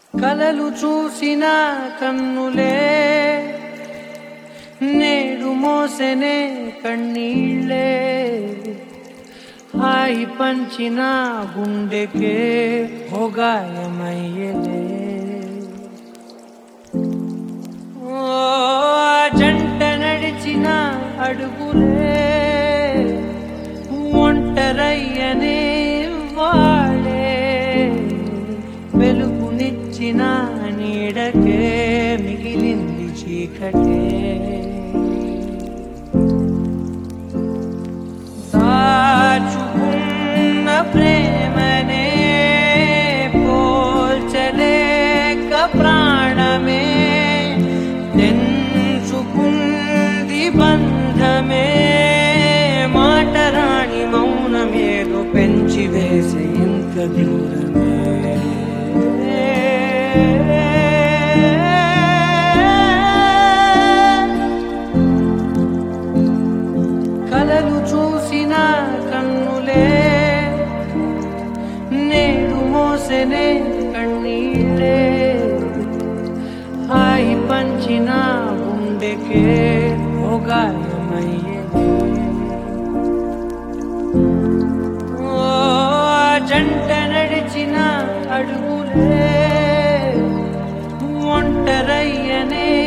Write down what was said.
కలలు చూసిన కన్నులే నేడు మోసెనే కన్నీళ్ళే హాయి పంచిన గుండెకే హోగాయమయ్యలే ఓ జంట నడిచిన అడుగులే ఒంటరయ్యనే వాడే వెలుగునిచ్చిన నీడకే మిగిలింది చీకటే దాచుకున్న ప్రేమనే పోల్చలేక ప్రాణమే తెంచుకుంది బంధమే మాటరాని మౌనమేదో పెంచి వేసే ఇంత దూరమే కలలు చూసిన కన్నులే నేడు మోసెనే కన్నీళ్ళే హాయి పంచిన గుండెకే భోగాయమయ్యే ఓ జంట నడిచిన అడుగులే ఒంటరయ్యనే